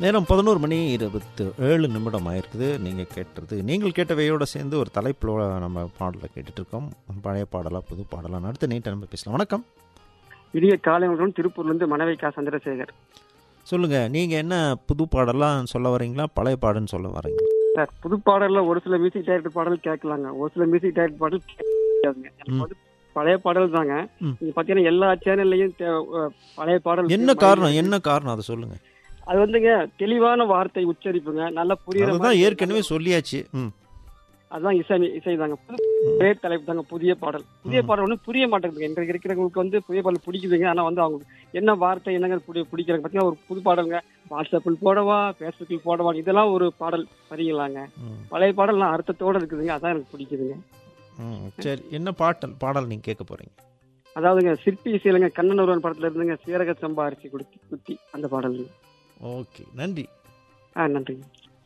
நேரம் பதினோரு மணி இருபத்து ஏழு நிமிடம் ஆயிருக்குது நீங்கள் கேட்டுறது நீங்கள் கேட்டவையோட சேர்ந்து ஒரு தலைப்பில் நம்ம பாடலை கேட்டுட்டு இருக்கோம் பழைய பாடலா புது பாடலாம் அடுத்த நீட்டை நம்ம பேசலாம் வணக்கம் இனிய காலை வணக்கம் திருப்பூர்லேருந்து மனைவி கா சந்திரசேகர் சொல்லுங்கள் நீங்கள் என்ன புது பாடலாம் சொல்ல வரீங்களா பழைய பாடுன்னு சொல்ல வரீங்களா சார் புது பாடல்ல ஒரு சில மியூசிக் டைரக்டர் பாடல் கேட்கலாங்க ஒரு சில மியூசிக் டைரக்டர் பாடல் கேட்காதுங்க எனக்கு ம். வந்து பழைய பாடல் தாங்க ம். நீங்க பாத்தீங்கன்னா எல்லா சேனல்லையும் பழைய பாடல் என்ன காரணம் என்ன காரணம் அதை சொல்லுங்கள் அது வந்துங்க தெளிவான வார்த்தை உச்சரிப்புங்க நல்லா புரியுற அதுதான் மாதிரி ஏற்கனவே சொல்லியாச்சு ம் அதுதான் இசை இசை தாங்க புது பேர் தலைப்பு தாங்க புதிய பாடல் புதிய ம். பாடல் ஒன்றும் புரிய மாட்டேங்குது எங்களுக்கு இருக்கிறவங்களுக்கு வந்து புதிய பாடல் பிடிக்குதுங்க ஆனா வந்து அவங்க என்ன வார்த்தை என்னங்க புடி பிடிக்கிறாங்க பாத்தீங்கன்னா ஒரு புது பாடலுங்க வாட்ஸ்அப்பில் போடவா ஃபேஸ்புக்கில் போடவா இதெல்லாம் ஒரு பாடல் சரிங்களாங்க ம், பழைய பாடல்லாம் அர்த்தத்தோட இருக்குதுங்க அதான் எனக்கு பிடிக்குதுங்க ம் சரி என்ன பாட்டல் பாடல் நீங்கள் கேட்க போகிறீங்க அதாவதுங்க சிற்பி இசையிலங்க கண்ணன் ஒருவன் படத்துல இருந்துங்க சீரக சம்பா அரிசி குடுத்தி குத்தி அந்த பாடல் ஓகே நன்றி ஆ நன்றிங்க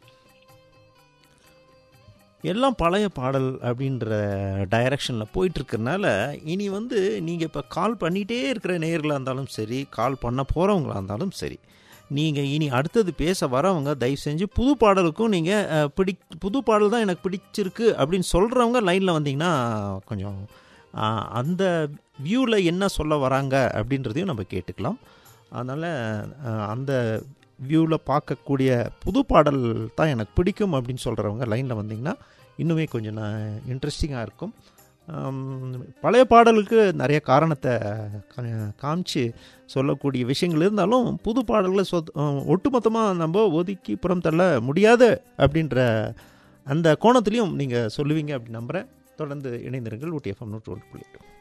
எல்லாம் பழைய பாடல் அப்படின்ற டைரக்ஷனில் போயிட்டுருக்கறனால இனி வந்து நீங்கள் இப்போ கால் பண்ணிகிட்டே இருக்கிற நேர்களாக இருந்தாலும் சரி கால் பண்ண போகிறவங்களா இருந்தாலும் சரி நீங்கள் இனி அடுத்தது பேச வரவங்க தயவு செஞ்சு புது பாடலுக்கும் நீங்கள் பிடி புது பாடல் தான் எனக்கு பிடிச்சிருக்கு அப்படின்னு சொல்கிறவங்க லைனில் வந்தீங்கன்னா கொஞ்சம் அஹ், அந்த வியூவில் என்ன சொல்ல வராங்க அப்படின்றதையும் நம்ம கேட்டுக்கலாம் அதனால் அந்த வியூவில் பார்க்கக்கூடிய புது பாடல் தான் எனக்கு பிடிக்கும் அப்படின்னு சொல்கிறவங்க லைனில் வந்தீங்கன்னா இன்னுமே கொஞ்சம் நான் இன்ட்ரெஸ்டிங்காக இருக்கும் ஆம், பழைய பாடலுக்கு நிறைய காரணத்தை கா- காமிச்சு சொல்லக்கூடிய விஷயங்கள் இருந்தாலும் புது பாடல்களை சொத் ஒட்டுமொத்தமாக நம்ம ஒதுக்கி புறம் தள்ள முடியாது அப்படின்ற அந்த கோணத்துலேயும் நீங்கள் சொல்லுவீங்க அப்படின்னு நம்புகிறேன் தொடர்ந்து இணைந்திருங்கள் ஊட்டி எஃப்எம் நூற்று ஒன்று புள்ளி எட்டு